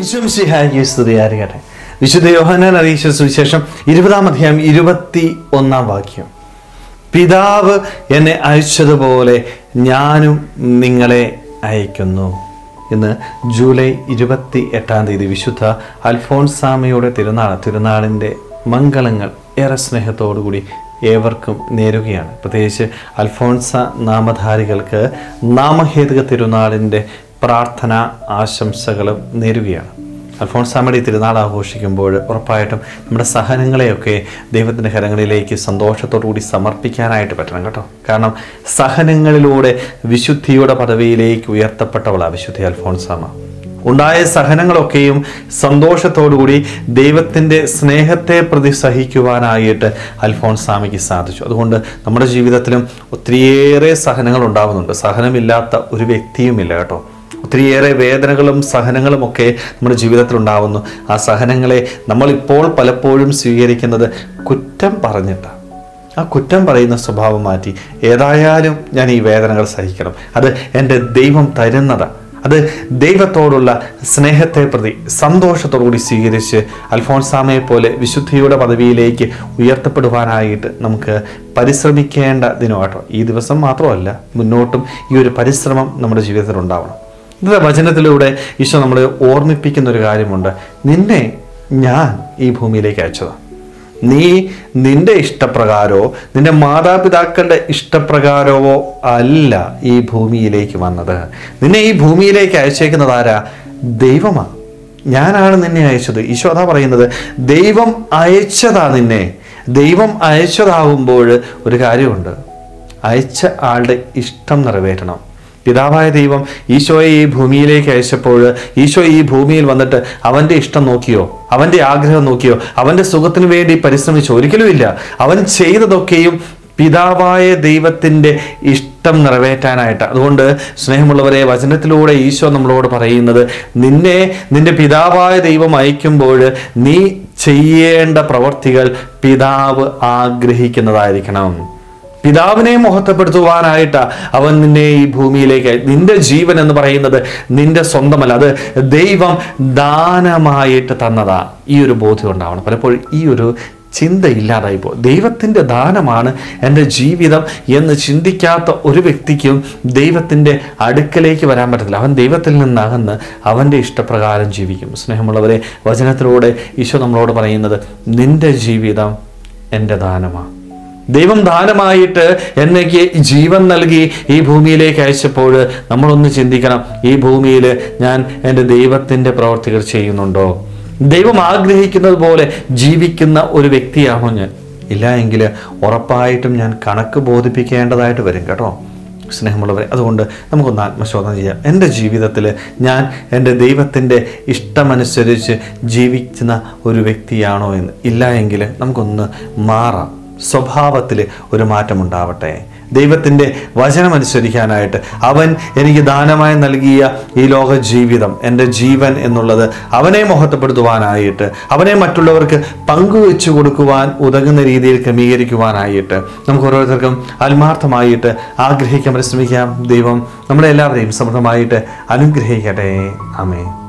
വിശ്വംസിഹായി സ്തുതിയായിരിക്കട്ടെ വിശുദ്ധ യോഹനാൻ അറിയിച്ച സുവിശേഷം ഇരുപതാം അധ്യായം ഇരുപത്തി ഒന്നാം വാക്യം പിതാവ് എന്നെ അയച്ചതുപോലെ ഞാനും നിങ്ങളെ അയക്കുന്നു ഇന്ന് ജൂലൈ ഇരുപത്തി എട്ടാം തീയതി വിശുദ്ധ അൽഫോൺസാമയുടെ തിരുനാൾ തിരുനാളിൻ്റെ മംഗളങ്ങൾ ഏറെ സ്നേഹത്തോടുകൂടി ഏവർക്കും നേരുകയാണ് പ്രത്യേകിച്ച് അൽഫോൺസ നാമധാരികൾക്ക് നാമഹേതുക തിരുനാളിൻ്റെ പ്രാർത്ഥന ആശംസകളും നേരുകയാണ് അൽഫോൺസാമയുടെ ഈ തിരുനാൾ ആഘോഷിക്കുമ്പോൾ ഉറപ്പായിട്ടും നമ്മുടെ സഹനങ്ങളെയൊക്കെ ദൈവത്തിൻ്റെ കരങ്ങളിലേക്ക് സന്തോഷത്തോടു കൂടി സമർപ്പിക്കാനായിട്ട് പറ്റണം കേട്ടോ കാരണം സഹനങ്ങളിലൂടെ വിശുദ്ധിയുടെ പദവിയിലേക്ക് ഉയർത്തപ്പെട്ടവളാണ് വിശുദ്ധി അൽഫോൺസാമ ഉണ്ടായ സഹനങ്ങളൊക്കെയും സന്തോഷത്തോടുകൂടി ദൈവത്തിൻ്റെ സ്നേഹത്തെ പ്രതി സഹിക്കുവാനായിട്ട് അൽഫോൺസാമയ്ക്ക് സാധിച്ചു അതുകൊണ്ട് നമ്മുടെ ജീവിതത്തിലും ഒത്തിരിയേറെ സഹനങ്ങൾ ഉണ്ടാകുന്നുണ്ട് സഹനമില്ലാത്ത ഒരു വ്യക്തിയുമില്ല കേട്ടോ ഒത്തിരിയേറെ വേദനകളും സഹനങ്ങളും ഒക്കെ നമ്മുടെ ജീവിതത്തിൽ ഉണ്ടാവുന്നു ആ സഹനങ്ങളെ നമ്മളിപ്പോൾ പലപ്പോഴും സ്വീകരിക്കുന്നത് കുറ്റം പറഞ്ഞിട്ടാണ് ആ കുറ്റം പറയുന്ന സ്വഭാവം മാറ്റി ഏതായാലും ഞാൻ ഈ വേദനകൾ സഹിക്കണം അത് എൻ്റെ ദൈവം തരുന്നതാണ് അത് ദൈവത്തോടുള്ള സ്നേഹത്തെ പ്രതി സന്തോഷത്തോടുകൂടി സ്വീകരിച്ച് അൽഫോൺസാമയെ പോലെ വിശുദ്ധിയുടെ പദവിയിലേക്ക് ഉയർത്തപ്പെടുവാനായിട്ട് നമുക്ക് പരിശ്രമിക്കേണ്ട ദിനമാട്ടോ ഈ ദിവസം മാത്രമല്ല മുന്നോട്ടും ഈ ഒരു പരിശ്രമം നമ്മുടെ ജീവിതത്തിൽ ഉണ്ടാവണം ഇന്നത്തെ വചനത്തിലൂടെ ഈശോ നമ്മളെ ഓർമ്മിപ്പിക്കുന്ന ഒരു കാര്യമുണ്ട് നിന്നെ ഞാൻ ഈ ഭൂമിയിലേക്ക് അയച്ചതാണ് നീ നിന്റെ ഇഷ്ടപ്രകാരമോ നിന്റെ മാതാപിതാക്കളുടെ ഇഷ്ടപ്രകാരമോ അല്ല ഈ ഭൂമിയിലേക്ക് വന്നത് നിന്നെ ഈ ഭൂമിയിലേക്ക് അയച്ചേക്കുന്നത് ആരാ ദൈവമാണ് ഞാനാണ് നിന്നെ അയച്ചത് ഈശോ അതാ പറയുന്നത് ദൈവം അയച്ചതാ നിന്നെ ദൈവം അയച്ചതാകുമ്പോൾ ഒരു കാര്യമുണ്ട് അയച്ച ആളുടെ ഇഷ്ടം നിറവേറ്റണം പിതാവായ ദൈവം ഈശോയെ ഈ ഭൂമിയിലേക്ക് അയച്ചപ്പോൾ ഈശോ ഈ ഭൂമിയിൽ വന്നിട്ട് അവൻ്റെ ഇഷ്ടം നോക്കിയോ അവൻ്റെ ആഗ്രഹം നോക്കിയോ അവൻ്റെ സുഖത്തിന് വേണ്ടി പരിശ്രമിച്ചോ ഒരിക്കലുമില്ല അവൻ ചെയ്തതൊക്കെയും പിതാവായ ദൈവത്തിൻ്റെ ഇഷ്ടം നിറവേറ്റാനായിട്ട് അതുകൊണ്ട് സ്നേഹമുള്ളവരെ വചനത്തിലൂടെ ഈശോ നമ്മളോട് പറയുന്നത് നിന്നെ നിന്റെ പിതാവായ ദൈവം അയക്കുമ്പോൾ നീ ചെയ്യേണ്ട പ്രവർത്തികൾ പിതാവ് ആഗ്രഹിക്കുന്നതായിരിക്കണം പിതാവിനെ മഹത്വപ്പെടുത്തുവാനായിട്ട് അവൻ നിന്നെ ഈ ഭൂമിയിലേക്ക് അയ- നിന്റെ ജീവൻ എന്ന് പറയുന്നത് നിന്റെ സ്വന്തമല്ല അത് ദൈവം ദാനമായിട്ട് തന്നതാ ഈ ഒരു ബോധ്യം ഉണ്ടാവണം പലപ്പോഴും ഈ ഒരു ചിന്ത ഇല്ലാതായി പോകും ദൈവത്തിൻ്റെ ദാനമാണ് എൻ്റെ ജീവിതം എന്ന് ചിന്തിക്കാത്ത ഒരു വ്യക്തിക്കും ദൈവത്തിൻ്റെ അടുക്കലേക്ക് വരാൻ പറ്റത്തില്ല അവൻ ദൈവത്തിൽ നിന്നകന്ന് അവൻ്റെ ഇഷ്ടപ്രകാരം ജീവിക്കും സ്നേഹമുള്ളവരെ വചനത്തിലൂടെ ഈശോ നമ്മളോട് പറയുന്നത് നിന്റെ ജീവിതം എൻ്റെ ദാനമാണ് ദൈവം ദാനമായിട്ട് എന്നേക്ക് ജീവൻ നൽകി ഈ ഭൂമിയിലേക്ക് അയച്ചപ്പോൾ നമ്മളൊന്ന് ചിന്തിക്കണം ഈ ഭൂമിയിൽ ഞാൻ എൻ്റെ ദൈവത്തിൻ്റെ പ്രവർത്തികൾ ചെയ്യുന്നുണ്ടോ ദൈവം ആഗ്രഹിക്കുന്നത് പോലെ ജീവിക്കുന്ന ഒരു വ്യക്തിയാണോ ഞാൻ ഇല്ല എങ്കിൽ ഉറപ്പായിട്ടും ഞാൻ കണക്ക് ബോധിപ്പിക്കേണ്ടതായിട്ട് വരും കേട്ടോ സ്നേഹമുള്ളവരെ അതുകൊണ്ട് നമുക്കൊന്ന് ആത്മശോധന ചെയ്യാം എൻ്റെ ജീവിതത്തിൽ ഞാൻ എൻ്റെ ദൈവത്തിൻ്റെ ഇഷ്ടമനുസരിച്ച് ജീവിക്കുന്ന ഒരു വ്യക്തിയാണോ എന്ന് ഇല്ല എങ്കിൽ നമുക്കൊന്ന് മാറാം സ്വഭാവത്തിൽ ഒരു മാറ്റമുണ്ടാവട്ടെ ദൈവത്തിൻ്റെ വചനമനുസരിക്കാനായിട്ട് അവൻ എനിക്ക് ദാനമായി നൽകിയ ഈ ലോക ജീവിതം എൻ്റെ ജീവൻ എന്നുള്ളത് അവനെ മഹത്വപ്പെടുത്തുവാനായിട്ട് അവനെ മറ്റുള്ളവർക്ക് പങ്കുവെച്ചു കൊടുക്കുവാൻ ഉതകുന്ന രീതിയിൽ ക്രമീകരിക്കുവാനായിട്ട് നമുക്ക് ഓരോരുത്തർക്കും ആത്മാർത്ഥമായിട്ട് ആഗ്രഹിക്കാൻ പരിശ്രമിക്കാം ദൈവം നമ്മളെ എല്ലാവരെയും സമൃദ്ധമായിട്ട് അനുഗ്രഹിക്കട്ടെ ആമേ